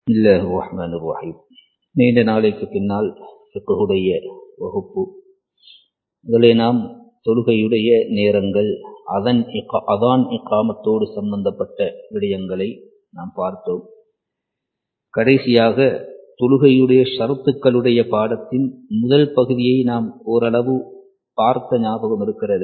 بسم الله الرحمن الرحيم நீண்ட நாளைக்கு பின்னால் ஃபிக்ஹுடைய வகுப்பு அதிலே நாம் தொழுகையுடைய நேரங்கள் அதன் இகா- அதான் இக்காமத்தோடு சம்பந்தப்பட்ட விடயங்களை நாம் பார்த்தோம் கடைசியாக தொழுகையுடைய ஷரத்துக்களுடைய பாடத்தின் முதல் பகுதியை நாம் ஓரளவு பார்த்த ஞாபகம் இருக்கிறது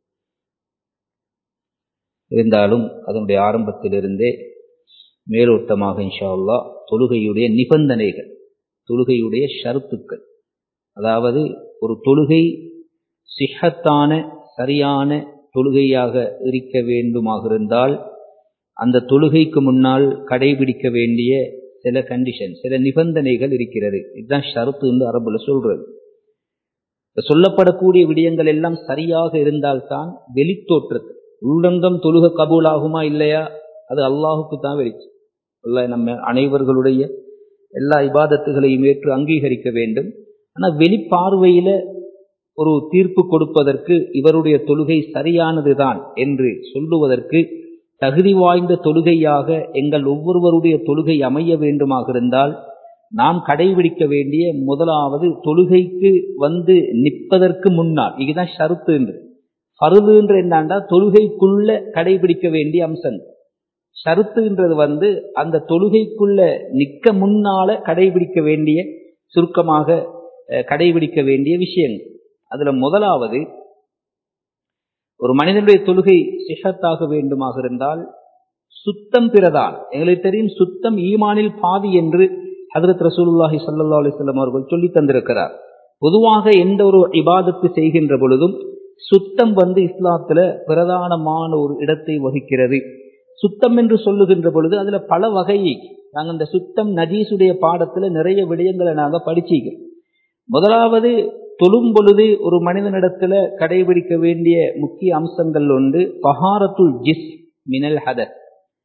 இருந்தாலும் அதனுடைய ஆரம்பத்திலிருந்தே மேலோட்டமாக இன்ஷா அல்லாஹ் தொழுகையுடைய நிபந்தனைகள் தொழுகையுடைய ஷரத்துக்கள் அதாவது ஒரு தொழுகை சிஹத்தான சரியான தொழுகையாக இருக்க வேண்டுமாக இருந்தால் அந்த தொழுகைக்கு முன்னால் கடைபிடிக்க வேண்டிய சில கண்டிஷன் சில நிபந்தனைகள் இருக்கிறது இதுதான் ஷரத்து என்று அரபுல சொல்றது இப்ப சொல்லப்படக்கூடிய விடயங்கள் எல்லாம் சரியாக இருந்தால்தான் வெளித்தோற்றத்து உள்ளங்கம் தொழுக கபூலாகுமா இல்லையா அது அல்லாஹுக்கு தான் வெளிச்சு அல்லாஹ் நம்ம அனைவர்களுடைய எல்லா இபாதத்துகளையும் ஏற்று அங்கீகரிக்க வேண்டும் ஆனால் வெளிப்பார்வையில ஒரு தீர்ப்பு கொடுப்பதற்கு இவருடைய தொழுகை சரியானதுதான் என்று சொல்லுவதற்கு தகுதி வாய்ந்த தொழுகையாக எங்கள் ஒவ்வொருவருடைய தொழுகை அமைய வேண்டுமாக இருந்தால் நாம் கடைபிடிக்க வேண்டிய முதலாவது தொழுகைக்கு வந்து நிற்பதற்கு முன்னால் இதுதான் ஷருத்து என்று ஃபருதுன்ற என்னண்டா தொழுகைக்குள்ள கடைபிடிக்க வேண்டிய அம்சங்கள் ஷருத்துன்றது வந்து அந்த தொழுகைக்குள்ள நிக்க முன்னால கடைபிடிக்க வேண்டிய சுருக்கமாக அஹ், கடைபிடிக்க வேண்டிய விஷயங்கள் அதுல முதலாவது ஒரு மனிதனுடைய தொழுகை சிஹத்தாக வேண்டுமாக இருந்தால் சுத்தம் பிரதான் எங்களுக்கு தெரியும் சுத்தம் ஈமானில் பாதி என்று ஹதரத் ரசூலுல்லாஹி ஸல்லல்லாஹு அலைஹி வஸல்லம் அவர்கள் சொல்லி தந்திருக்கிறார் பொதுவாக எந்த ஒரு இபாதத்து செய்கின்ற பொழுதும் சுத்தம் வந்து இஸ்லாத்துல பிரதானமான ஒரு இடத்தை வகிக்கிறது சுத்தம் என்று சொல்லுகின்ற பொழுது அதுல பல வகை நாங்க இந்த சுத்தம் நஜீஸுடைய பாடத்துல நிறைய விடயங்களை நாங்க படிச்சிக்கிறோம் முதலாவது தொழும் பொழுது ஒரு மனிதனிடத்துல கடைபிடிக்க வேண்டிய முக்கிய அம்சங்கள் ஒன்று பஹாரத்துல் ஜிஸ் மினல் ஹதர்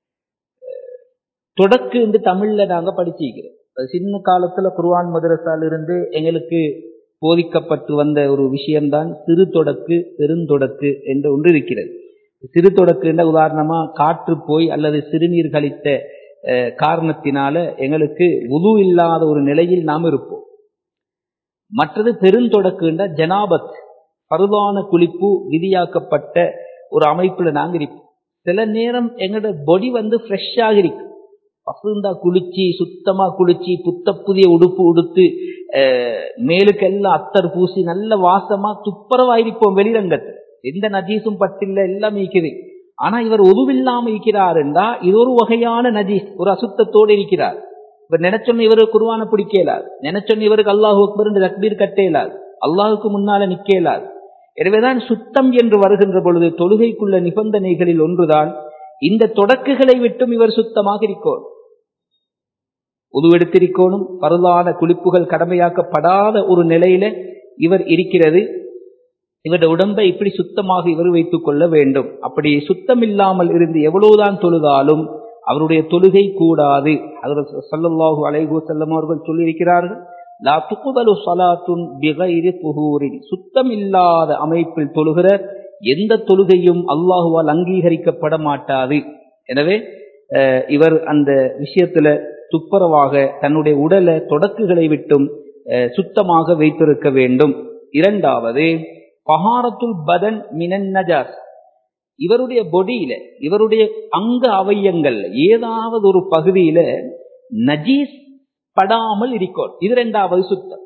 தொடக்கு என்று தமிழ்ல நாங்க படிச்சிக்கிறோம் அது சின்ன காலத்துல குர்ஆன் மதரசால இருந்து எங்களுக்கு போதிக்கப்பட்டு வந்த ஒரு விஷயம்தான் சிறு தொடக்கு பெருந்தொடக்கு என்று ஒன்று இருக்கிறது சிறு தொடக்கு என்ற உதாரணமா காற்று போய் அல்லது சிறுநீர் கழித்த அஹ், காரணத்தினால எங்களுக்கு உது இல்லாத ஒரு நிலையில் நாம் இருப்போம் மற்றது பெருந்தொடக்கு என்ற ஜனாபத் பருதான குளிப்பு விதியாக்கப்பட்ட ஒரு அமைப்புல நாங்க இருப்போம் சில நேரம் எங்களோட பொடி வந்து ஃப்ரெஷ்ஷாக இருக்கு பசுந்தா குளிச்சு சுத்தமா குளிச்சு புத்த புதிய உடுப்பு உடுத்து அஹ், மேலுக்கெல்லாம் அத்தர் பூசி நல்ல வாசமா துப்புரவாயிருப்போம் வெளிரங்கத்தில் எந்த நஜீஸும் பட்டில்ல எல்லாம் இருக்குது ஆனா இவர் ஒதுவில்லாம இருக்கிறார் என்றா இது ஒரு வகையான நஜீஸ் ஒரு அசுத்தத்தோடு இருக்கிறார் இவர் நினைச்சொன்னு இவருக்கு குருவான பிடிக்க இயலாது நினைச்சொன்னு இவருக்கு அல்லாஹு அக்பர் என்று தக்பீர் கட்ட இயலாது அல்லாஹுக்கு முன்னால நிக்க இயலாது எனவேதான் சுத்தம் என்று வருகின்ற பொழுது தொழுகைக்குள்ள நிபந்தனைகளில் ஒன்றுதான் இந்த தொடக்குகளை விட்டும் இவர் சுத்தமாக இருக்கோம் உதுவெடுத்திருக்கோனும் பருளான குளிப்புகள் கடமையாக்கப்படாத ஒரு நிலையில இவர் இருக்கிறது இவருடைய உடம்பை இப்படி சுத்தமாக இவர் வைத்துக் கொள்ள வேண்டும் அப்படி சுத்தம் இல்லாமல் இருந்து எவ்வளவுதான் தொழுதாலும் அவருடைய தொழுகை கூடாது ஹதரத் ஸல்லல்லாஹு அலைஹி வஸல்லம் அவர்கள் சொல்லியிருக்கிறார்கள் லா துக்பலு ஸலாத்துன் பிகைரி துஹூரின் சுத்தம் இல்லாத அமைப்பில் தொழுகிற எந்த தொழுகையும் அல்லாஹுவால் அங்கீகரிக்கப்பட மாட்டாது எனவே அஹ், இவர் அந்த விஷயத்துல துப்புரவாக தன்னுடைய உடலை தொடக்குகளை விட்டும் அஹ், சுத்தமாக வைத்திருக்க வேண்டும் இரண்டாவது பஹாரத்துல் பதன் மினன் நஜாஸ் இவருடைய பொடியில இவருடைய அங்க அவயங்கள்ல ஏதாவது ஒரு பகுதியில நஜீஸ் படாமல் இருக்கும் இது ரெண்டாவது சுத்தம்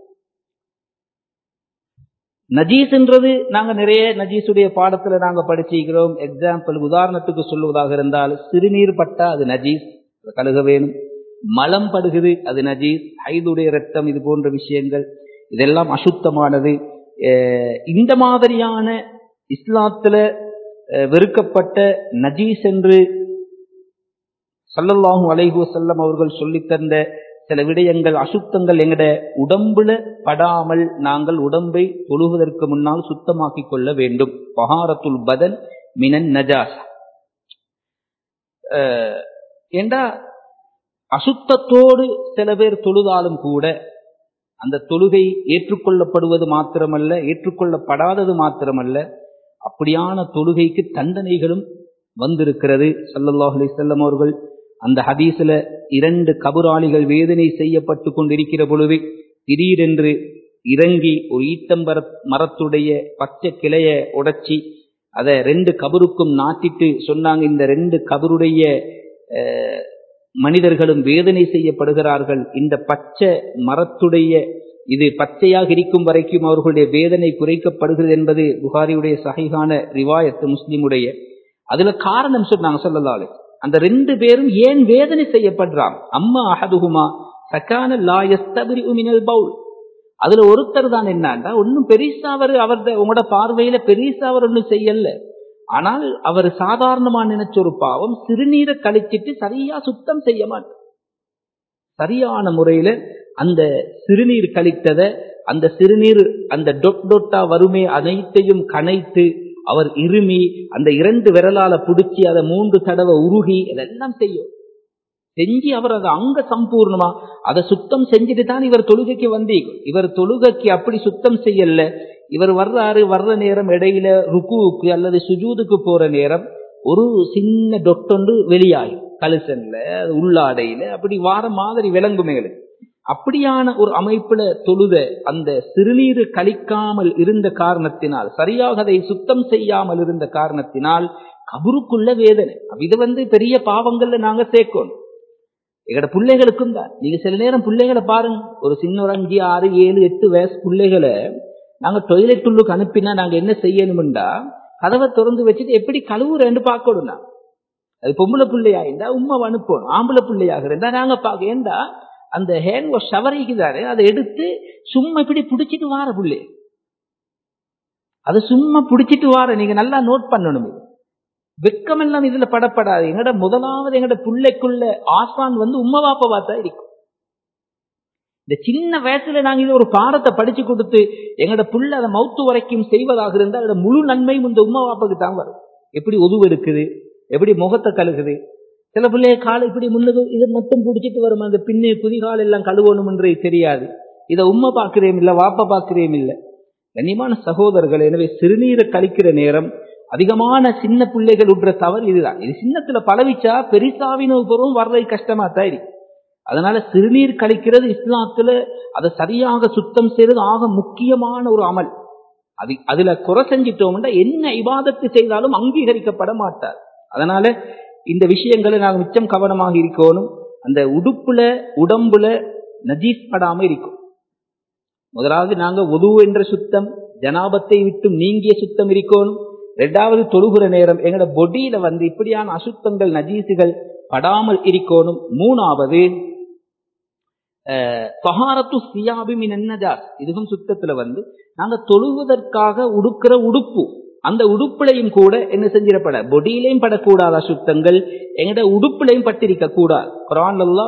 நஜீஸ்ன்றது நாங்க நிறைய நஜீஸுடைய பாடத்துல நாங்க படிச்சிருக்கிறோம் எக்ஸாம்பிள் உதாரணத்துக்கு சொல்லுவதாக இருந்தால் சிறுநீர் பட்டா அது நஜீஸ் அது கழுக வேணும் மலம் படுகுது அது நஜீஸ் ஐதுடைய ரத்தம் இது போன்ற விஷயங்கள் இதெல்லாம் அசுத்தமானது அஹ் இந்த மாதிரியான இஸ்லாத்துல அஹ் வெறுக்கப்பட்ட நஜீஸ் என்று சல்லல்லாஹு அலைஹி வஸல்லம் அவர்கள் சொல்லித் தந்த சில விடயங்கள் அசுத்தங்கள் எங்கட உடம்புல படாமல் நாங்கள் உடம்பை தொழுவதற்கு முன்னால் சுத்தமாக்கிக் கொள்ள வேண்டும் பஹாரத்துல் பதன் மினன் நஜாஸ் ஏண்டா அசுத்தத்தோடு சில பேர் தொழுதாலும் கூட அந்த தொழுகை ஏற்றுக்கொள்ளப்படுவது மாத்திரமல்ல ஏற்றுக்கொள்ளப்படாதது மாத்திரமல்ல அப்படியான தொழுகைக்கு தண்டனைகளும் வந்திருக்கிறது ஸல்லல்லாஹு அலைஹி வஸல்லம் அவர்கள் அந்த ஹதீஸ்ல இரண்டு கபுராளிகள் வேதனை செய்யப்பட்டு கொண்டிருக்கிற பொழுது திடீரென்று இறங்கி ஒரு ஈத்தம்பர மரத்துடைய பச்சை கிளைய உடைச்சி அதை ரெண்டு கபருக்கும் நாட்டிட்டு சொன்னாங்க இந்த ரெண்டு கபருடைய அஹ், மனிதர்களும் வேதனை செய்யப்படுகிறார்கள் இந்த பச்சை மரத்துடைய இது பச்சையாக இருக்கும் வரைக்கும் அவர்களுடைய வேதனை குறைக்கப்படுகிறது என்பது புகாரியுடைய சகைகான ரிவாயத்து முஸ்லிமுடைய அதுல காரணம் சொன்னாங்க சொல்லலாலே அந்த ரெண்டு பேரும் ஏன் வேதனை செய்யப்படுறாங்க அம்மா அஹதுகுமா சக்கான லாயஸ்தபிரி மினல் பவுல் அதுல ஒருத்தர் தான் என்னன்னா ஒன்னும் பெரிசா அவர் அவரது உங்களோட பார்வையில பெரிசா அவர் ஒன்னும் செய்யல ஆனால் அவர் சாதாரணமா நினைச்ச ஒரு பாவம் சிறுநீரை கழிச்சிட்டு சரியா சுத்தம் செய்ய மாட்டார் சரியான முறையில அந்த சிறுநீர் கழித்தத அந்த சிறுநீர் அந்த டொட் டொட்டா வருமே அனைத்தையும் கனைத்து அவர் இருமி அந்த இரண்டு விரலால பிடிச்சி அதை மூன்று தடவை உருகி இதெல்லாம் செய்யும் செஞ்சு அவர் அதை அங்க சம்பூர்ணமா அதை சுத்தம் செஞ்சுட்டு தான் இவர் தொழுகைக்கு வந்தீங்க இவர் தொழுகைக்கு அப்படி சுத்தம் செய்யல இவர் வர்றாரு வர்ற நேரம் இடையில ருக்குவுக்கு அல்லது சுஜூதுக்கு போற நேரம் ஒரு சின்ன டொட்டொண்டு வெளியாகும் கலுசன்ல உள்ளாடையில அப்படி வார மாதிரி விளங்குமேலு அப்படியான ஒரு அமைப்புல தொழுத அந்த சிறுநீர் கழிக்காமல் இருந்த காரணத்தினால் சரியாக அதை சுத்தம் செய்யாமல் இருந்த காரணத்தினால் கபருக்குள்ள வேதனை அப்ப இது வந்து பெரிய பாவங்கள்ல நாங்க சேர்க்கணும் எங்கட பிள்ளைகளுக்கும் தான் நீங்க சில நேரம் பிள்ளைகளை பாருங்க ஒரு சின்ன ஒரு அஞ்சு ஆறு ஏழு எட்டு வயசு பிள்ளைகளை நாங்க டொய்லெட் உள்ளுக்கு அனுப்பினா நாங்க என்ன செய்யணும்டா கதவை திறந்து வச்சுட்டு எப்படி கழுவுறேன்னு பார்க்கணும் நான் அது பொம்பளை பிள்ளையா இருந்தா உண்மை அனுப்பணும் ஆம்பளை பிள்ளையாக இருந்தா நாங்க பார்க்க ஏண்டா அந்த ஹேண்ட் வாஷ் ஷவரைக்கு தானே அதை எடுத்து சும்மா இப்படி பிடிச்சிட்டு வார புள்ளை அதை சும்மா பிடிச்சிட்டு வார நீங்க நல்லா நோட் பண்ணணும் இது வெக்கம் எல்லாம் இதுல படப்படாது எங்கட முதலாவது எங்கட பிள்ளைக்குள்ள ஆசான் வந்து உம்மா பாப்பாவா தான் இருக்கும் இந்த சின்ன வயசுல நாங்க இது ஒரு பாடத்தை படிச்சு கொடுத்து எங்கட புள்ள அதை மௌத்து வரைக்கும் செய்வதாக இருந்தா அதோட முழு நன்மையும் இந்த உம்மா பாப்பாக்கு தான் வரும் எப்படி உதவு எடுக்குது எப்படி முகத்தை கழுகுது சில பிள்ளைய காலை இப்படி முன்னுக்கு இது மட்டும் பிடிச்சிட்டு வரும் அந்த பின்னே குதிகால் எல்லாம் கழுவணும் என்று தெரியாது இதை உம்மை பார்க்கிறேன் இல்ல வாப்ப பார்க்கிறேன் இல்ல கண்ணியமான சகோதரர்கள் எனவே சிறுநீரை கழிக்கிற நேரம் அதிகமான சின்ன பிள்ளைகள் விடுற தவறு இதுதான் இது சின்னத்துல பழவிச்சா பெரிசாவின பொருள் வர்றது கஷ்டமா தான் இருக்கு அதனால சிறுநீர் கழிக்கிறது இஸ்லாத்துல அதை சரியாக சுத்தம் செய்யறது ஆக முக்கியமான ஒரு அமல் அது அதுல குறை செஞ்சிட்டோம்னா என்ன இபாதத்து செய்தாலும் அங்கீகரிக்கப்பட மாட்டார் அதனால இந்த விஷயங்களை நாங்க மிச்சம் கவனமாக இருக்கணும் அந்த உடுப்புல உடம்புல நஜீஸ் படாம இருக்கும் முதலாவது நாங்க உது என்ற சுத்தம் ஜனாபத்தை விட்டு நீங்கிய சுத்தம் இருக்கணும் ரெண்டாவது தொழுகிற நேரம் எங்கட பொடியில வந்து இப்படியான அசுத்தங்கள் நஜீசுகள் படாமல் இருக்கணும் மூணாவது பஹாரத்து சியாபி மினஜாஸ் இதுவும் சுத்தத்துல வந்து நாங்க தொழுவதற்காக உடுக்கிற உடுப்பு அந்த உடுப்புலையும் கூட என்ன செஞ்சிடப்பட பொடியிலையும் படக்கூடாத அசுத்தங்கள் எங்கட உடுப்புலையும் பட்டிருக்க கூடாது குரான்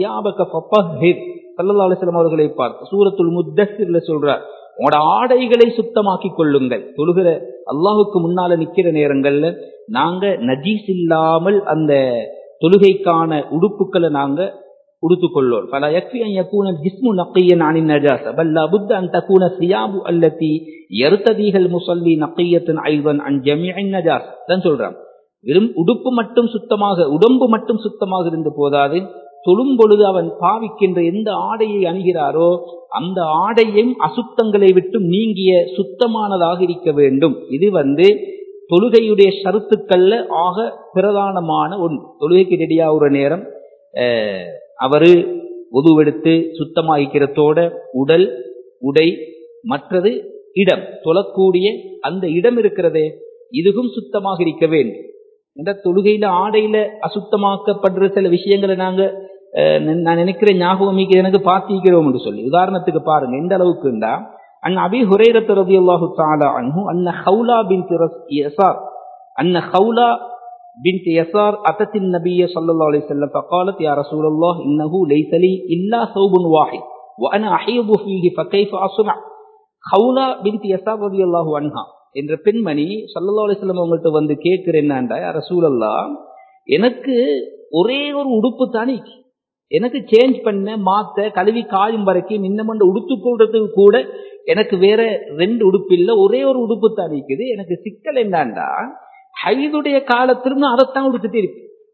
சல்லா அலிஸ்லாம் அவர்களை பார்த்து சூரத்துல் முத்தசிர்ல சொல்றார் உங்களோட ஆடைகளை சுத்தமாக்கி கொள்ளுங்கள் தொழுகிற அல்லாஹுக்கு முன்னால நிக்கிற நேரங்கள்ல நாங்க நஜீஸ் இல்லாமல் அந்த தொழுகைக்கான உடுப்புக்களை நாங்க உடுத்துக்கொள்ளோம் பல யக்ஃபி அன் யகூன ஜிஸ்மு நக்கியன் அனின் நஜாச பல் லபுத் அன் தகூன சியாபு அல்லதி யர்ததீஹல் முஸல்லி நக்கியத்தன் ஐவன் அன் ஜமீஇன் நஜாஸ் தான் சொல்றான் வெறும் உடுப்பு மட்டும் சுத்தமாக உடம்பு மட்டும் சுத்தமாக இருந்து போதாது தொழும் பொழுது அவன் பாவிக்கின்ற எந்த ஆடையை அணுகிறாரோ அந்த ஆடையும் அசுத்தங்களை விட்டு நீங்கிய சுத்தமானதாக இருக்க வேண்டும் இது வந்து தொழுகையுடைய ஷருத்துக்கள்ல ஆக பிரதானமான ஒன்று தொழுகைக்கு ரெடியாகிற நேரம் அவரு உதுவெடுத்து சுத்தமாகிக்கிறதோட உடல் உடை மற்றது இடம் தொழக்கூடிய அந்த இடம் இருக்கிறதே இதுவும் சுத்தமாக இருக்க வேண்டும் என்ற தொழுகையில ஆடையில அசுத்தமாக்கப்படுற சில விஷயங்களை நாங்க நான் நினைக்கிறேன் ஞாபகம் எனக்கு பார்த்திக்கிறோம் என்று சொல்லி உதாரணத்துக்கு பாருங்க எந்த அளவுக்குண்டா அன் அபி ஹுரேரத் ரதியல்லாஹு தஆலா அன்ஹு அன்ன ஹவுலா பின்த் யஸார் அன்ன ஹவுலா بنت يسار أتت النبي صلى الله عليه وسلم فقالت يا رسول الله إنه ليس لي إلا ثوب واحد وأنا أحيض فيه فكيف أصنع ஹவுலா பின்த் யசார் ரதி அல்லாஹு அன்ஹா என்ற பெண்மணி சல்லா அலிஸ்லாம் அவங்கள்ட்ட வந்து கேட்கிறேன்னாண்டா ரசூலல்லா எனக்கு ஒரே ஒரு உடுப்பு தானே எனக்கு சேஞ்ச் பண்ண மாத்த கழுவி காயும் வரைக்கும் இன்னமண்ட உடுத்து கொள்றதுக்கு கூட எனக்கு வேற ரெண்டு உடுப்பு இல்லை ஒரே ஒரு உடுப்பு தான் இருக்குது எனக்கு சிக்கல் என்னண்டா ஹைதுடைய காலத்திலும் அதைத்தான் உடுத்துட்டு இருக்கு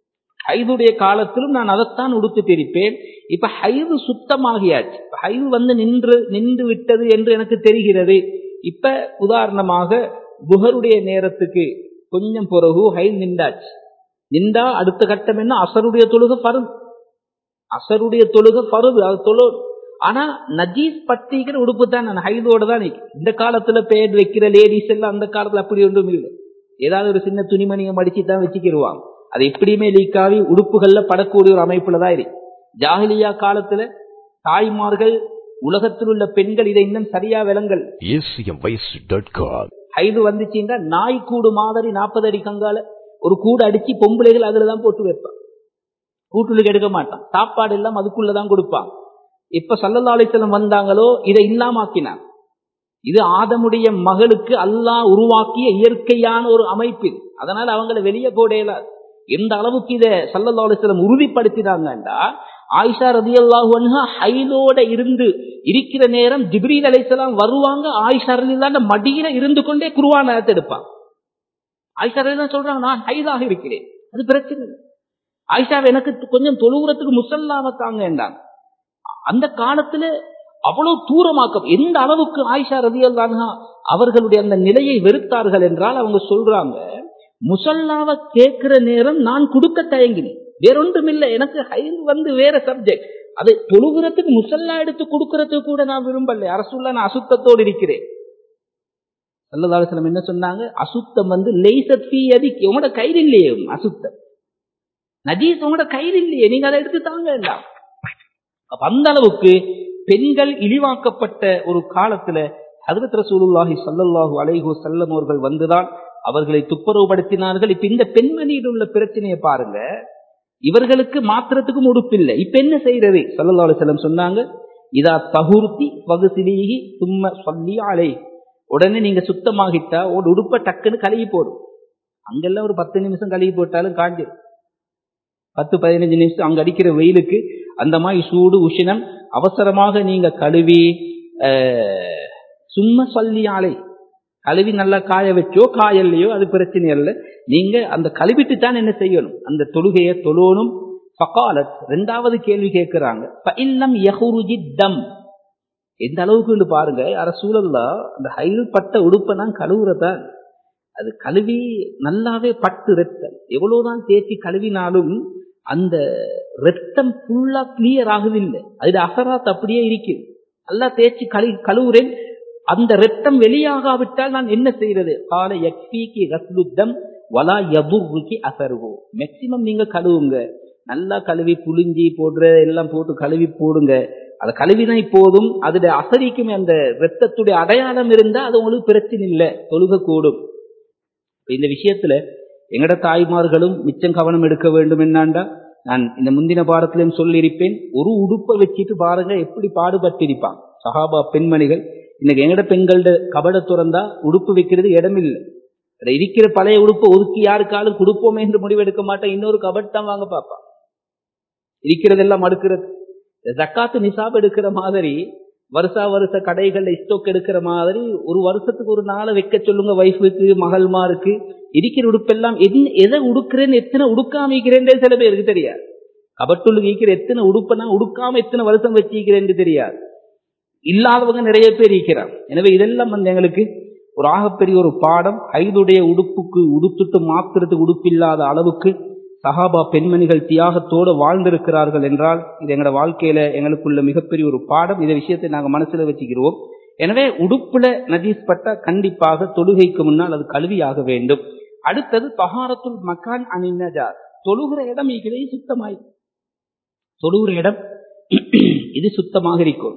ஹைதுடைய காலத்திலும் நான் அதைத்தான் உடுத்துட்டு இருப்பேன் இப்ப ஹைது சுத்தமாகியாச்சு இப்ப ஹைது வந்து நின்று நின்று விட்டது என்று எனக்கு தெரிகிறது இப்ப உதாரணமாக புகருடைய நேரத்துக்கு கொஞ்சம் பிறகு ஹைது நின்றாச்சு நின்றா அடுத்த கட்டம் என்ன அசருடைய தொழுக பருது அசருடைய தொழுக பருது அது தொழு ஆனா நஜீஸ் பட்டிக்கிற உடுப்பு தான் நான் ஹைதோட தான் நிற்கும் இந்த காலத்துல பேர் வைக்கிற லேடிஸ் எல்லாம் அந்த காலத்துல அப்படி ஒன்றும் இல்லை ஏதாவது ஒரு சின்ன துணிமணியை மடிச்சு தான் வச்சுக்கிடுவாங்க அது எப்படியுமே லீக் ஆகி உடுப்புகள்ல படக்கூடிய ஒரு அமைப்புல தான் இருக்கு ஜாகிலியா காலத்துல தாய்மார்கள் உலகத்தில் உள்ள பெண்கள் இதை இன்னும் சரியா விளங்கல் acmvoice.com ஹைது வந்துச்சுன்னா நாய் கூடு மாதிரி நாற்பது அடி கங்கால ஒரு கூடு அடிச்சு பொம்பளைகள் அதுலதான் போட்டு வைப்பான் கூட்டுலுக்கு எடுக்க மாட்டான் சாப்பாடு எல்லாம் அதுக்குள்ளதான் கொடுப்பான் இப்ப சல்லல்லா அலிஸ்லம் வந்தாங்களோ இதை இல்லாமாக்கினார் இது ஆதமுடைய மகளுக்கு அல்லாஹ் உருவாக்கிய இயற்கையான ஒரு அமைப்பு அதனால அவங்கள வெளியே போடையில எந்த அளவுக்கு இதை சல்லல்லா அலிஸ்லம் உறுதிப்படுத்தினாங்கண்டா ஆயிஷா ரதி அல்லாஹு ஹைலோட இருந்து இருக்கிற நேரம் ஜிப்ரீல் அலைசலாம் வருவாங்க ஆயிஷா ரலில்லாண்ட மடியில இருந்து கொண்டே குருவான எடுப்பான் ஆயிஷா ரலிதான் சொல்றாங்க நான் ஹைலாக இருக்கிறேன் அது பிரச்சனை இல்லை. ஆயிஷா எனக்கு கொஞ்சம் தொழுகிறதுக்கு முசல்லாம தாங்க என்றாங்க அந்த காலத்துல அவ்வளவு தூரமாக்கம் எந்த அளவுக்கு ஆயிஷா ரதியல்லான்ஹா அவர்களுடைய அந்த நிலையை வெறுத்தார்கள் என்றால் அவங்க சொல்றாங்க முசல்லாவை கேட்கிற நேரம் நான் கொடுக்க தயங்கினேன் வேறொன்றும் இல்லை எனக்கு ஹைல் வந்து வேற சப்ஜெக்ட் அது தொழுகிறதுக்கு முசல்லா எடுத்து கொடுக்கறதுக்கு கூட நான் விரும்பல அரசுல நான் அசுத்தத்தோடு இருக்கிறேன் சல்லதாசலம் என்ன சொன்னாங்க அசுத்தம் வந்து லேசத் ஃபீ அதிக்கு உங்களோட கையில் இல்லையே அசுத்தம் நஜீஸ் உங்களோட கையில் இல்லையே நீங்க அதை எடுத்து தாங்க வேண்டாம் அப்ப அந்த அளவுக்கு பெண்கள் இழிவாக்கப்பட்ட ஒரு காலத்துல ஹதரத் ரசூலுல்லாஹி ஸல்லல்லாஹு அலைஹி வஸல்லம் அவர்கள் வந்துதான் அவர்களை துப்புரவுபடுத்தினார்கள் இப்ப இந்த பெண்மணியில் உள்ள பிரச்சனையை பாருங்க இவர்களுக்கு மாத்திரத்துக்கும் உடுப்பில்லை இப்ப என்ன செய்யறது ஸல்லல்லாஹு அலைஹி வஸல்லம் சொன்னாங்க இதா தகுர்த்தி வகுசிலிஹி சும்ம சொல்லி அலை உடனே நீங்க சுத்தமாகிட்டா ஒரு உடுப்பை டக்குன்னு கழுவி போடும் அங்கெல்லாம் ஒரு பத்து நிமிஷம் கழுவி போட்டாலும் காஞ்சிடும் பத்து பதினஞ்சு நிமிஷம் அங்க அடிக்கிற வெயிலுக்கு அந்த மாதிரி சூடு உஷ்ணம் அவசரமாக நீங்க கழுவி அஹ், சும்மா சொல்லி ஆலை கழுவி நல்லா காய வச்சோ காயல்லையோ அது பிரச்சனை இல்லை நீங்க அந்த கழுவிட்டு தான் என்ன செய்யணும் அந்த தொழுகையை தொழணும் ஃபகாலத் ரெண்டாவது கேள்வி கேட்கிறாங்க ஃபஇல்லம் யஹ்ருஜி தம் எந்த அளவுக்கு பாருங்க யார சூழல்லா அந்த ஹைல் பட்ட உடுப்பை நான் கழுவுறதா அது கழுவி நல்லாவே பட்டு ரத்தம் எவ்வளவுதான் தேய்ச்சி கழுவினாலும் அந்த ரத்தம் ஃபுல்லா கிளியர் ஆகுதில்லை அதுல அசராத் அப்படியே இருக்குது நல்லா தேய்ச்சி கழு கழுவுறேன் அந்த ரத்தம் வெளியாகாவிட்டால் நான் என்ன செய்யறது கால யக்ஃபீகி ரஸ்லுத்தம் வலா யதுர்ருகி அசருகோ மேக்சிமம் நீங்க கழுவுங்க நல்லா கழுவி புளிஞ்சி போடுற எல்லாம் போட்டு கழுவி போடுங்க அதை கழுவினா போதும் அதுல அசரிக்கும் அந்த ரத்தத்துடைய அடையாளம் இருந்தா அது உங்களுக்கு பிரச்சனை இல்லை தொழுக கூடும் இந்த விஷயத்துல எங்கட தாய்மார்களும் மிச்சம் கவனம் எடுக்க வேண்டும் என்னாண்டா நான் இந்த முந்தின பாடத்திலையும் சொல்லியிருப்பேன் ஒரு உடுப்பை வச்சுட்டு பாருங்க எப்படி பாடுபட்டிருப்பான் சஹாபா பெண்மணிகள் இன்னைக்கு எங்கட பெண்கள்ட கபட துறந்தா உடுப்பு வைக்கிறது இடமில்லை அதுல இருக்கிற பழைய உடுப்பை ஒதுக்கி யாருக்காலும் கொடுப்போமே என்று முடிவெடுக்க மாட்டேன் இன்னொரு கபட் தான் வாங்க பாப்பா இருக்கிறதெல்லாம் அடுக்கிறது ஜக்காத்து நிசாப் எடுக்கிற மாதிரி வருஷா வருஷ கடைகள்ல ஸ்டோக் எடுக்கிற மாதிரி ஒரு வருஷத்துக்கு ஒரு நாளை வைக்க சொல்லுங்க வைஃபுக்கு மகள்மாருக்கு இருக்கிற உடுப்பெல்லாம் என்ன எதை உடுக்கிறேன்னு எத்தனை உடுக்காம இருக்கிறேன்றே சில பேருக்கு தெரியாது கபட்டுள்ள இருக்கிற எத்தனை உடுப்பை நான் உடுக்காம எத்தனை வருஷம் வச்சிருக்கிறேன்னு தெரியாது இல்லாதவங்க நிறைய பேர் இருக்கிறார் எனவே இதெல்லாம் வந்து எங்களுக்கு ஒரு ஆகப்பெரிய ஒரு பாடம் ஐதுடைய உடுப்புக்கு உடுத்துட்டு மாத்திரத்துக்கு உடுப்பில்லாத அளவுக்கு சஹாபா பெண்மணிகள் தியாகத்தோடு வாழ்ந்திருக்கிறார்கள் என்றால் இது எங்களோட வாழ்க்கையில எங்களுக்குள்ள மிகப்பெரிய ஒரு பாடம் இந்த விஷயத்தை நாங்கள் மனசுல வச்சுக்கிறோம் எனவே உடுப்புல நஜீஸ் பட்டா கண்டிப்பாக தொழுகைக்கு முன்னால் அது கழுவியாக வேண்டும் அடுத்தது தஹாரத்துல் மக்கான் அணிநஜா தொழுகிற இடம் இதை சுத்தமாய் தொழுகிற இடம் இது சுத்தமாக இருக்கும்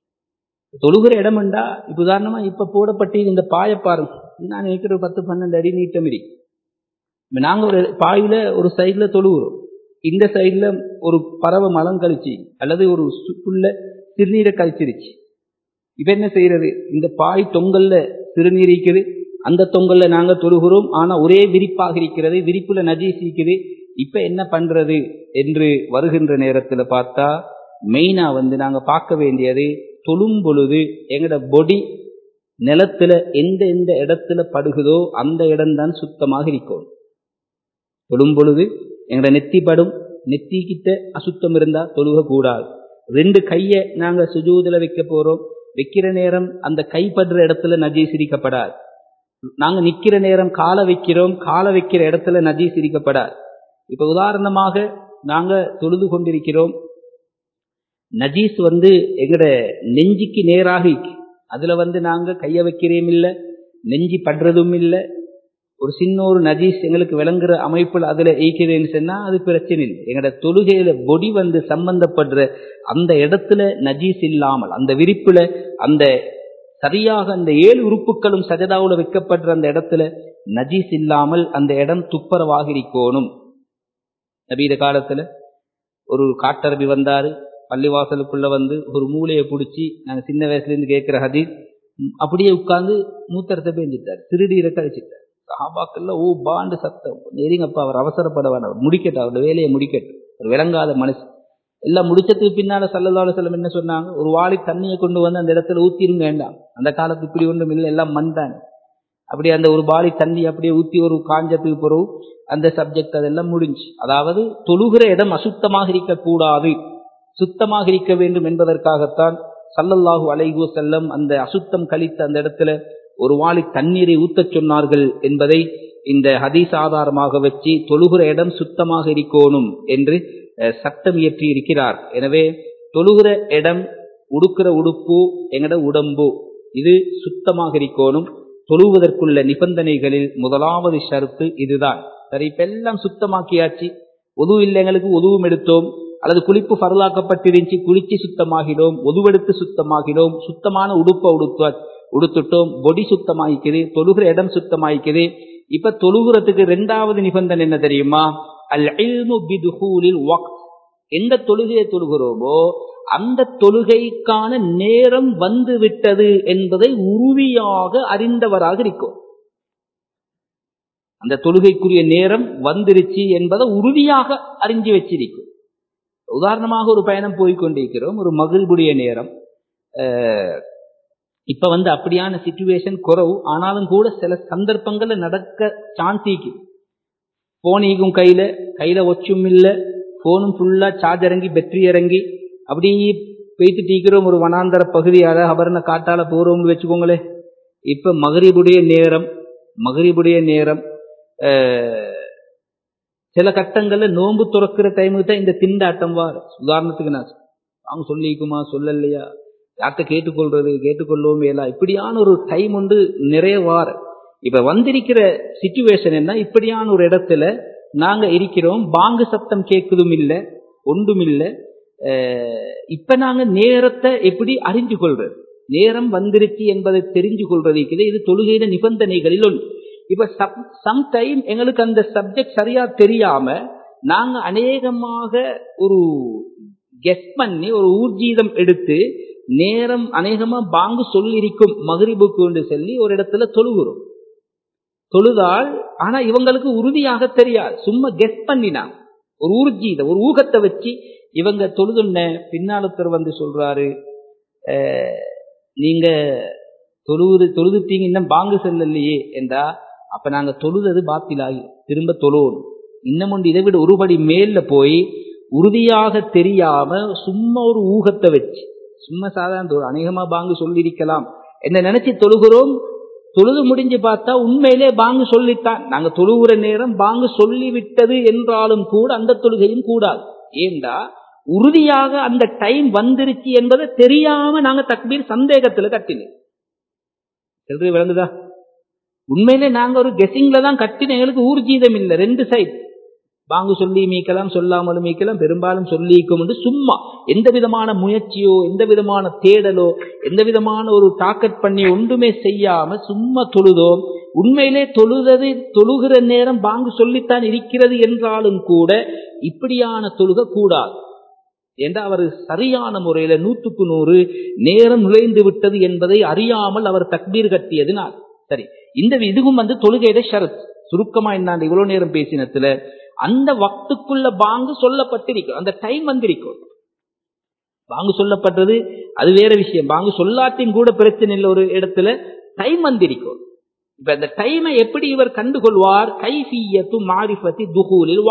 தொழுகிற இடம்ண்டா இப்ப உதாரணமா இப்ப போடப்பட்டு இந்த பாய பாருங்க இது நான் நினைக்கிற ஒரு பத்து பன்னெண்டு அடி நீட்டம் இருக்கு இப்ப நாங்க ஒரு பாயில ஒரு சைட்ல தொழுகிறோம் இந்த சைட்ல ஒரு பறவை மலம் கழிச்சு அல்லது ஒரு சு- புல்ல சிறுநீரை கழிச்சிருச்சு இப்ப என்ன செய்யறது இந்த பாய் தொங்கல்ல சிறுநீர் இருக்குது அந்த தொங்கல்ல நாங்க தொழுகிறோம் ஆனா ஒரே விரிப்பாக இருக்கிறது விரிப்புல நஜீஸ் இருக்குது இப்ப என்ன பண்றது என்று வருகின்ற நேரத்துல பார்த்தா மெயினா வந்து நாங்க பார்க்க வேண்டியது தொழும் பொழுது எங்கட பொடி நிலத்துல எந்த எந்த இடத்துல படுகுதோ அந்த இடம்தான் சுத்தமாக இருக்கும் தொழும் பொழுது எங்கட நெத்தி படும் நெத்தி கிட்ட அசுத்தம் இருந்தா தொழுக கூடாது ரெண்டு கைய நாங்க சுஜூதுல வைக்க போறோம் வைக்கிற நேரம் அந்த கைப்படுற இடத்துல நஜீஸ் இரிக்கப்படாது நாங்க நிக்கிற நேரம் காலை வைக்கிறோம் காலை வைக்கிற இடத்துல நஜீஸ் இரிக்கப்படாது இப்ப உதாரணமாக நாங்க தொழுது கொண்டிருக்கிறோம் நஜீஸ் வந்து எங்கட நெஞ்சிக்கு நேராக இருக்கு அதுல வந்து நாங்க கைய வைக்கிறேன் இல்ல நெஞ்சி படுறதும் இல்ல ஒரு சின்ன ஒரு நஜீஸ் எங்களுக்கு விளங்குற அமைப்புல அதுல ஈக்கிறேன்னு சொன்னா அது பிரச்சனை இல்லை எங்கட தொழுகையில பொடி வந்து சம்பந்தப்படுற அந்த இடத்துல நஜீஸ் இல்லாமல் அந்த விரிப்புல அந்த சரியாக அந்த ஏழு உறுப்புகளும் சஜதாவுல வைக்கப்படுற அந்த இடத்துல நஜீஸ் இல்லாமல் அந்த இடம் துப்பரவாக இருக்கணும் நபீத காலத்துல ஒரு காட்டரபி வந்தாரு பள்ளிவாசலுக்குள்ள வந்து ஒரு மூளையை பிடிச்சி நாங்க சின்ன வயசுல இருந்து கேட்கிற ஹதீஸ் அப்படியே உட்கார்ந்து மூத்தரத்தை பேஞ்சிட்டார் திருடீரை கழிச்சிட்டார் சஹாபாக்கள்ல ஓ பாண்டு சத்தம் நெறிங்கப்பா அவர் அவசரப்பட வேண்டாம் முடிக்கட்டும் அவரோட வேலையை முடிக்கட்டும் ஒரு விளங்காத மனசு எல்லாம் முடிச்சதுக்கு பின்னால சல்லல்லாஹு செல்லம் என்ன சொன்னாங்க ஒரு வாளி தண்ணியை கொண்டு வந்து அந்த இடத்துல ஊத்திரும் வேண்டாம் அந்த காலத்து இப்படி ஒன்றும் இல்லை எல்லாம் மண் தானே அப்படி அந்த ஒரு பாலி தண்ணி அப்படியே ஊத்தி ஒரு காஞ்சத்துக்கு பிறகு அந்த சப்ஜெக்ட் அதெல்லாம் முடிஞ்சு அதாவது தொழுகிற இடம் அசுத்தமாக இருக்கக்கூடாது சுத்தமாக இருக்க வேண்டும் என்பதற்காகத்தான் சல்லல்லாஹு அலைஹு செல்லம் அந்த அசுத்தம் கழித்த அந்த இடத்துல ஒரு வாளி தண்ணீரை ஊத்தச் சொன்னார்கள் என்பதை இந்த ஹதீஸ் ஆதாரமாக வச்சு தொழுகிற இடம் சுத்தமாக இருக்கணும் என்று சட்டம் இயற்றி இருக்கிறார் எனவே தொழுகிற இடம் உடுக்கிற உடுப்பு எங்கட உடம்பு இது சுத்தமாக இருக்கணும் தொழுவதற்குள்ள நிபந்தனைகளில் முதலாவது ஷருத்து இதுதான் சரி இப்ப எல்லாம் சுத்தமாக்கியாச்சு உதவு இல்லை எங்களுக்கு உதவும் எடுத்தோம் அல்லது குளிப்பு பரலாக்கப்பட்டிருந்துச்சு குளிச்சு சுத்தமாகினோம் உதுவெடுத்து சுத்தமாகினோம் சுத்தமான உடுப்பை உடுத்த உடுத்துட்டோம் பொடி சுத்தமாகிக்குது தொழுகிற இடம் சுத்தமாகிக்குது இப்ப தொழுகிறதுக்கு ரெண்டாவது நிபந்தனை என்ன தெரியுமா அல் பிதுகூலில் வக்த் எந்த தொழுகையை தொழுகிறோமோ அந்த தொழுகைக்கான நேரம் வந்து விட்டது என்பதை உறுதியாக அறிந்தவராக இருக்கும் அந்த தொழுகைக்குரிய நேரம் வந்துருச்சு என்பதை உறுதியாக அறிஞ்சு வச்சிருக்கும் உதாரணமாக ஒரு பயணம் போய்கொண்டிருக்கிறோம் ஒரு மகிழ்வுடைய நேரம் இப்ப வந்து அப்படியான சிச்சுவேஷன் குறவு ஆனாலும் கூட சில சந்தர்ப்பங்கள்ல நடக்க சான்சிக்கு போனிக்கும் கையில கையில ஒச்சும் இல்லை போனும் ஃபுல்லா சார்ஜ் இறங்கி பெட்ரி இறங்கி அப்படி போயிட்டு டீக்கிறோம் ஒரு வனாந்தர பகுதியால அபரண காட்டால போறோம்னு வச்சுக்கோங்களேன் இப்ப மகரிபுடைய நேரம் மகரிபுடைய நேரம் சில கட்டங்கள்ல நோன்பு துறக்கிற டைமுக்கு தான் இந்த திண்டாட்டம் வார உதாரணத்துக்கு நான் அவங்க சொல்லிக்குமா சொல்லலையா யார்கிட்ட கேட்டுக்கொள்றது கேட்டுக்கொள்ளவும் இல்லா இப்படியான ஒரு டைம் உண்டு நிறைய வார இப்ப வந்திருக்கிற சிச்சுவேஷன் என்ன இப்படியான ஒரு இடத்துல நாங்க இருக்கிறோம் பாங்கு சத்தம் கேட்குதும் இல்லை ஒன்றும் இல்லை இப்ப நாங்க நேரத்தை எப்படி அறிஞ்சு கொள்றது நேரம் வந்துருச்சு என்பதை தெரிஞ்சு கொள்றதுக்கு இது தொழுகையில நிபந்தனைகளில் ஒன்று இப்ப சம்டைம் எங்களுக்கு அந்த சப்ஜெக்ட் சரியா தெரியாம நாங்க அநேகமாக ஒரு கெஸ் பண்ணி ஒரு ஊர்ஜீதம் எடுத்து நேரம் அநேகமா பாங்கு சொல்லிருக்கும் மகிரிபுக்கு சொல்லி ஒரு இடத்துல தொழுகிறோம் தொழுதால் ஆனா இவங்களுக்கு உறுதியாக தெரியாது சும்மா கெஸ் பண்ணினாங்க ஒரு ஊர்ஜீத ஒரு ஊகத்தை வச்சு இவங்க தொழுதுன்ன பின்னாலத்தர் வந்து சொல்றாரு நீங்க தொழுது தொழுதுட்டீங்க இன்னும் பாங்கு செல்லலையே என்றா அப்ப நாங்க தொழுதது பாத்திலாகி திரும்ப தொழுவோம் இன்னும் ஒன்று இதை விட ஒருபடி மேல போய் உறுதியாக தெரியாம சும்மா ஒரு ஊகத்தை வச்சு சும்மா சாதாரண அநேகமா பாங்கு சொல்லியிருக்கலாம் என்ன நினைச்சு தொழுகிறோம் தொழுது முடிஞ்சு பார்த்தா உண்மையிலே பாங்கு சொல்லித்தான் நாங்க தொழுகிற நேரம் பாங்கு சொல்லிவிட்டது என்றாலும் கூட அந்த தொழுகையும் கூடாது ஏண்டா உறுதியாக அந்த டைம் வந்துருச்சு என்பதை தெரியாம நாங்க தக்பீர் சந்தேகத்துல கட்டினோம் சொல்றது விளங்குதா உண்மையிலே நாங்க ஒரு கெஸிங்ல தான் கட்டின எங்களுக்கு ஊர்ஜீதம் இல்லை ரெண்டு சைட் பாங்கு சொல்லி மீக்கலாம் சொல்லாமலும் மீக்கலாம் பெரும்பாலும் சொல்லிக்கும் என்று சும்மா எந்த விதமான முயற்சியோ எந்த விதமான தேடலோ எந்த விதமான ஒரு டாக்கெட் பண்ணி ஒன்றுமே செய்யாம சும்மா தொழுதோம் உண்மையிலே தொழுதது தொழுகிற நேரம் பாங்கு சொல்லித்தான் இருக்கிறது என்றாலும் கூட இப்படியான தொழுக கூடாது என்று அவர் சரியான முறையில நூற்றுக்கு நூறு நேரம் நுழைந்து விட்டது என்பதை அறியாமல் அவர் தக்பீர் கட்டியதுனால் சரி இந்த இதுவும் வந்து தொழுகையிட ஷரத் சுருக்கமா என்ன இவ்வளவு நேரம் பேசினத்துல அந்த வக்துக்குள்ள பாங்கு சொல்லப்பட்டிருக்கும் அந்த டைம் வந்திருக்கும் பாங்கு சொல்லப்பட்டது அது வேற விஷயம் பாங்கு சொல்லாத்தையும் கூட பிரச்சனை இல்லை ஒரு இடத்துல டைம் வந்திருக்கும் இப்ப அந்த டைமை எப்படி இவர் கண்டுகொள்வார் கைஃபியத்து மாரிஃபத்தி துகூலில் வக்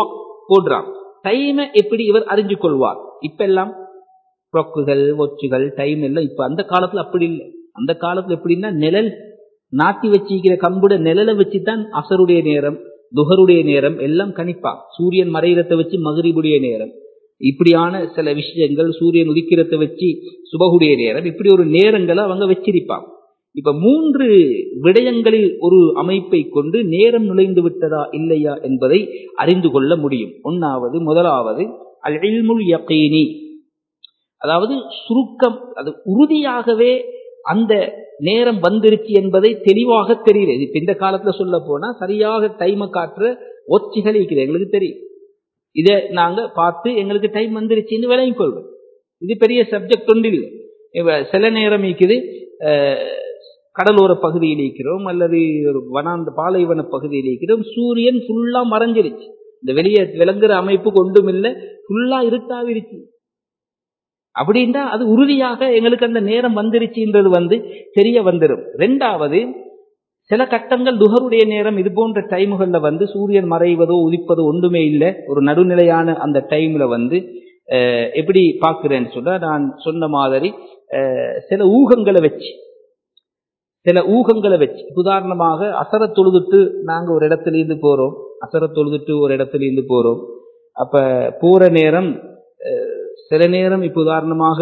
போடுறான் டைமை எப்படி இவர் அறிஞ்சு கொள்வார் இப்ப எல்லாம் ப்ரொக்குகள் ஒச்சுகள் டைம் எல்லாம் இப்ப அந்த காலத்துல அப்படி இல்லை அந்த காலத்துல எப்படின்னா நிழல் நாட்டி வச்சிக்கிற கம்புட நிழலை வச்சுதான் அசருடைய நேரம் துகருடைய நேரம் எல்லாம் கணிப்பான் சூரியன் மறையிறத வச்சு மகரிபுடைய நேரம் இப்படியான சில விஷயங்கள் சூரியன் உதிக்கிறத வச்சு சுபகுடைய நேரம் இப்படி ஒரு நேரங்களை அவங்க வச்சிருப்பான் இப்ப மூன்று விடயங்களில் ஒரு அமைப்பை கொண்டு நேரம் நுழைந்து விட்டதா இல்லையா என்பதை அறிந்து கொள்ள முடியும் ஒன்னாவது முதலாவது அல் இல்முல் யகீனி அதாவது சுருக்கம் அது உறுதியாகவே அந்த நேரம் வந்துருச்சு என்பதை தெளிவாக தெரியுது இப்ப இந்த காலத்துல சொல்ல போனா சரியாக டைமை காட்டுற ஒச்சிகள் இருக்குது எங்களுக்கு தெரியும் இதை நாங்க பார்த்து எங்களுக்கு டைம் வந்துருச்சுன்னு விளங்கி கொள்வோம் இது பெரிய சப்ஜெக்ட் ஒன்று இல்லை இப்ப சில நேரம் இருக்குது கடலோர பகுதியில் இருக்கிறோம் அல்லது ஒரு வனாந்த பாலைவன பகுதியில் இருக்கிறோம் சூரியன் ஃபுல்லா மறைஞ்சிருச்சு இந்த வெளியே விளங்குற அமைப்பு கொண்டும் இல்லை ஃபுல்லா இருட்டாவிருச்சு அப்படின்னா அது உறுதியாக எங்களுக்கு அந்த நேரம் வந்துருச்சுன்றது வந்து தெரிய வந்துடும் ரெண்டாவது சில கட்டங்கள் துகருடைய நேரம் இது போன்ற டைமுகள்ல வந்து சூரியன் மறைவதோ உதிப்பதோ ஒன்றுமே இல்லை ஒரு நடுநிலையான அந்த டைம்ல வந்து எப்படி பார்க்கிறேன்னு சொன்னா நான் சொன்ன மாதிரி சில ஊகங்களை வச்சு சில ஊகங்களை வச்சு உதாரணமாக அசர தொழுதுட்டு நாங்க ஒரு இடத்துல இருந்து போறோம் அசர தொழுதுட்டு ஒரு இடத்துல இருந்து போறோம் அப்ப போற நேரம் சில நேரம் இப்ப உதாரணமாக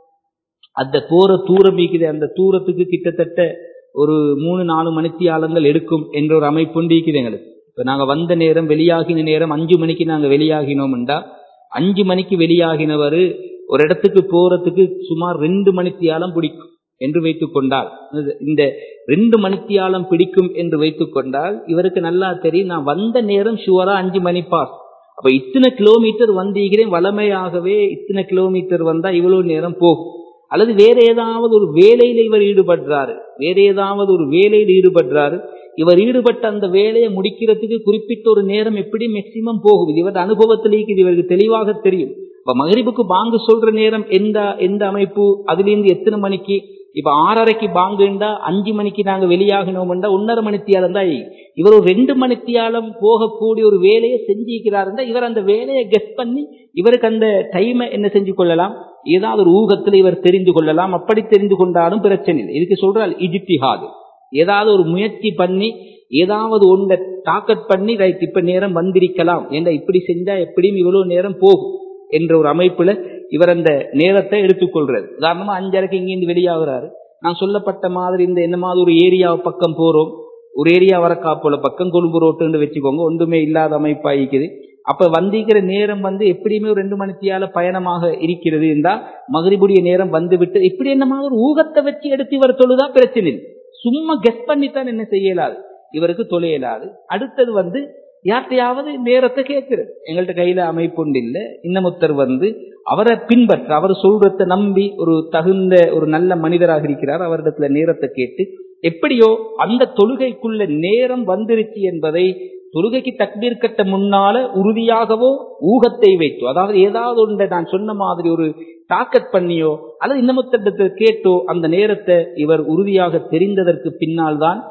அந்த போற தூரம் இருக்குது அந்த தூரத்துக்கு கிட்டத்தட்ட ஒரு மூணு நாலு மணித்தியாலங்கள் எடுக்கும் என்ற ஒரு அமைப்பு இருக்குது எங்களுக்கு இப்ப நாங்க வந்த நேரம் வெளியாகின நேரம் அஞ்சு மணிக்கு நாங்க வெளியாகினோம்டா அஞ்சு மணிக்கு வெளியாகினவர் ஒரு இடத்துக்கு போறதுக்கு சுமார் ரெண்டு மணித்தியாலம் பிடிக்கும் என்று வைத்துக் கொண்டால் இந்த ரெண்டு மணித்தியாலம் பிடிக்கும் என்று வைத்துக் கொண்டால் இவருக்கு நல்லா தெரியும் நான் வந்த நேரம் ஷுவரா அஞ்சு மணி பாஸ் அப்ப இத்தனை கிலோமீட்டர் வந்தீங்கிறேன் வளமையாகவே இத்தனை கிலோமீட்டர் வந்தா இவ்வளவு நேரம் போகும் அல்லது வேற ஏதாவது ஒரு வேலையில இவர் ஈடுபடுறாரு வேற ஏதாவது ஒரு வேலையில் ஈடுபடுறாரு இவர் ஈடுபட்ட அந்த வேலையை முடிக்கிறதுக்கு குறிப்பிட்ட ஒரு நேரம் எப்படி மேக்சிமம் போகும் இது இவர் அனுபவத்திலேக்கு இது இவருக்கு தெளிவாக தெரியும் இப்ப மகரிபுக்கு பாங்கு சொல்ற நேரம் எந்த எந்த அமைப்பு அதுல இருந்து எத்தனை மணிக்கு இப்ப ஆறரைக்கு பாங்குண்டா அஞ்சு மணிக்கு நாங்க வெளியாகினோம்டா ஒன்னரை மணித்தியாலம் தான் இவர் ஒரு ரெண்டு மணித்தியாலம் போகக்கூடிய ஒரு வேலையை செஞ்சிருக்கிறாருந்தா இவர் அந்த வேலையை கெஸ் பண்ணி இவருக்கு அந்த டைமை என்ன செஞ்சு கொள்ளலாம் ஏதாவது ஒரு ஊகத்தில் இவர் தெரிந்து கொள்ளலாம் அப்படி தெரிந்து கொண்டாலும் பிரச்சனை இல்லை இதுக்கு சொல்றால் இஜித்திஹாது ஏதாவது ஒரு முயற்சி பண்ணி ஏதாவது ஒன்றை டாக்கெட் பண்ணி ரைட் இப்ப நேரம் வந்திருக்கலாம் ஏன்னா இப்படி செஞ்சா எப்படியும் இவ்வளவு நேரம் போகும் என்ற ஒரு அமைப்புல இவர் அந்த நேரத்தை எடுத்துக்கொள்றாரு உதாரணமா அஞ்சரைக்கு இங்கிருந்து வெளியாகிறாரு நான் சொல்லப்பட்ட மாதிரி இந்த என்ன மாதிரி ஒரு ஏரியா பக்கம் போறோம் ஒரு ஏரியா வரக்காப்போல பக்கம் கொழும்பு ரோட்டுன்னு வச்சுக்கோங்க ஒன்றுமே இல்லாத அமைப்பா இருக்குது அப்ப வந்திக்கிற நேரம் வந்து எப்படியுமே ஒரு ரெண்டு மணித்தியால பயணமாக இருக்கிறது என்றா மகரிபுடைய நேரம் வந்து விட்டு இப்படி என்ன மாதிரி ஒரு ஊகத்தை வச்சு எடுத்து இவர் தொழுதா பிரச்சனை இல்லை சும்மா கெஸ் பண்ணித்தான் என்ன செய்யலாது இவருக்கு தொலையலாது அடுத்தது வந்து யார்கிட்டையாவது நேரத்தை கேட்கிறது எங்கள்கிட்ட கையில அமைப்பு ஒன்று இல்லை இன்னமுத்தர் வந்து அவரை பின்பற்ற அவர் சொல்றத நம்பி ஒரு தகுந்த ஒரு நல்ல மனிதராக இருக்கிறார் அவரிடத்துல நேரத்தை கேட்டு எப்படியோ அந்த தொழுகைக்குள்ள நேரம் வந்துருச்சு என்பதை தொழுகைக்கு தக்பீர் கட்ட முன்னால உறுதியாகவோ ஊகத்தை வைத்தோ அதாவது ஏதாவது ஒன்றை நான் சொன்ன மாதிரி ஒரு டாக்கெட் பண்ணியோ அல்லது இன்னமுத்திடத்தை கேட்டோ அந்த நேரத்தை இவர் உறுதியாக தெரிந்ததற்கு பின்னால் தான்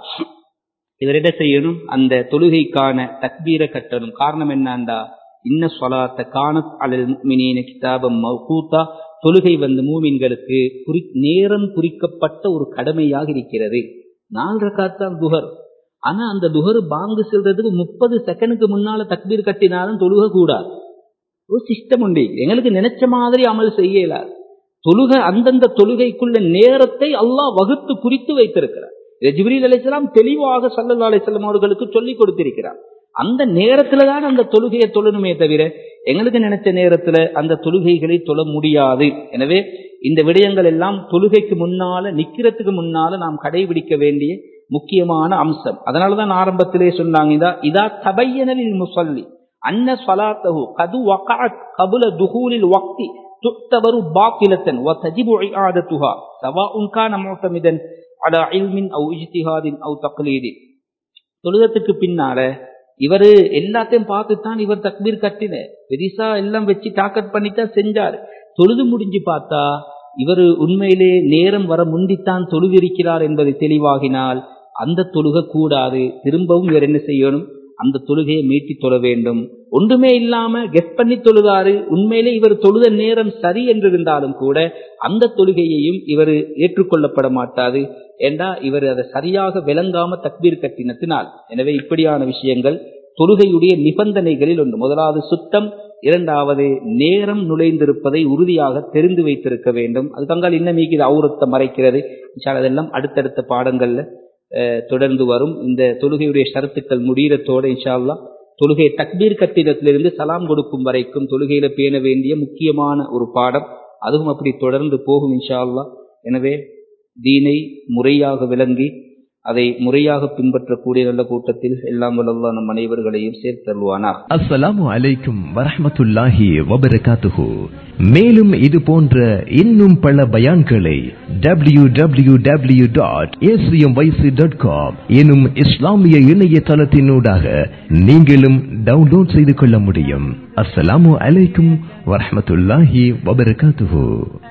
இவர் என்ன செய்யணும் அந்த தொழுகைக்கான தக்பீரை கட்டணும் காரணம் என்னண்டா இன்ன சொலாத்த காணத் அலல் மினீன கிதாபம் மௌகூத்தா தொழுகை வந்து மூமின்களுக்கு குறி நேரம் குறிக்கப்பட்ட ஒரு கடமையாக இருக்கிறது நாலு ரக்காத்தான் துகர் ஆனா அந்த துகர் பாங்கு செல்றதுக்கு முப்பது செகண்டுக்கு முன்னால தக்பீர் கட்டினாலும் தொழுக கூடாது ஒரு சிஸ்டம் உண்டு எங்களுக்கு நினைச்ச மாதிரி அமல் செய்ய இயலாது தொழுகை அந்தந்த தொழுகைக்குள்ள நேரத்தை அல்லாஹ் வகுத்து குறித்து வைத்திருக்கிறார் ஜிப்ரீல் அலிஸ்லாம் தெளிவாக சல்லல்லா அலிஸ்லாம் அவர்களுக்கு சொல்லிக் கொடுத்திருக்கிறார் அந்த நேரத்துல தான் அந்த தொழுகையை தொழணுமே தவிர எங்களுக்கு நினைச்ச நேரத்துல அந்த தொழுகைகளை தொழ முடியாது எனவே இந்த விடயங்கள் எல்லாம் தொழுகைக்கு முன்னால நிக்கிறதுக்கு முன்னால நாம் கடைபிடிக்க வேண்டிய முக்கியமான அம்சம் அதனாலதான் ஆரம்பத்திலே சொன்னாங்க இதா இதா தபையனலில் முசல்லி அன்ன சொலாத்தகு கது வகாத் கபுல துகூலில் வக்தி துக்தபரு பாக்கிலத்தன் வ தஜிபு இஆதத்துஹா சவாஉன் கான முஅ்தமிதன் அலா இல்மின் அவு இஜ்திஹாதின் அவு தக்லீதி தொழுகத்துக்கு பின்னால இவரு எல்லாத்தையும் பார்த்துத்தான் இவர் தக்பீர் கட்டின பெரிசா எல்லாம் வச்சு டாக்கெட் பண்ணித்தான் செஞ்சாரு தொழுது முடிஞ்சு பார்த்தா இவர் உண்மையிலே நேரம் வர முந்தித்தான் தொழுதிருக்கிறார் என்பது தெளிவாகினால் அந்த தொழுக கூடாது திரும்பவும் இவர் என்ன செய்யணும் அந்த தொழுகையை மீட்டி தொழ வேண்டும் ஒன்றுமே இல்லாம கெட் பண்ணி தொழுதாரு உண்மையிலே இவர் தொழுத நேரம் சரி என்றிருந்தாலும் கூட அந்த தொழுகையையும் இவர் ஏற்றுக்கொள்ளப்பட மாட்டாது ஏண்டா இவர் அதை சரியாக விளங்காம தக்பீர் கட்டினத்தினால் எனவே இப்படியான விஷயங்கள் தொழுகையுடைய நிபந்தனைகளில் ஒன்று முதலாவது சுத்தம் இரண்டாவது நேரம் நுழைந்திருப்பதை உறுதியாக தெரிந்து வைத்திருக்க வேண்டும் அது தங்கால் இன்னும் இது அவுரத்தை மறைக்கிறது அதெல்லாம் அடுத்தடுத்த பாடங்கள்ல தொடர்ந்து வரும் இந்த தொழுகையுடைய ஷரத்துக்கள் முடிகிறத்தோட இன்ஷால்லா தொழுகை தக்பீர் கட்டிடத்திலிருந்து சலாம் கொடுக்கும் வரைக்கும் தொழுகையில பேண வேண்டிய முக்கியமான ஒரு பாடம் அதுவும் அப்படி தொடர்ந்து போகும் இன்ஷா அல்லா எனவே தீனை முறையாக விளங்கி அதை முறையாக பின்பற்றக்கூடிய நல்ல கூட்டத்தில் எல்லாம் வல்லல்லா நம் அனைவர்களையும் சேர்த்தருவானா அஸ்ஸலாமு அலைக்கும் வரஹ்மத்துல்லாஹி வபரகாத்துஹு மேலும் இது போன்ற இன்னும் பல பயான்களை W W W dot dot com எனும் இஸ்லாமிய இணையதளத்தினூடாக நீங்களும் டவுன்லோட் செய்து கொள்ள முடியும் அஸ்ஸலாமு அலைக்கும் வரஹ்மத்துல்லாஹி வபரகாத்துஹு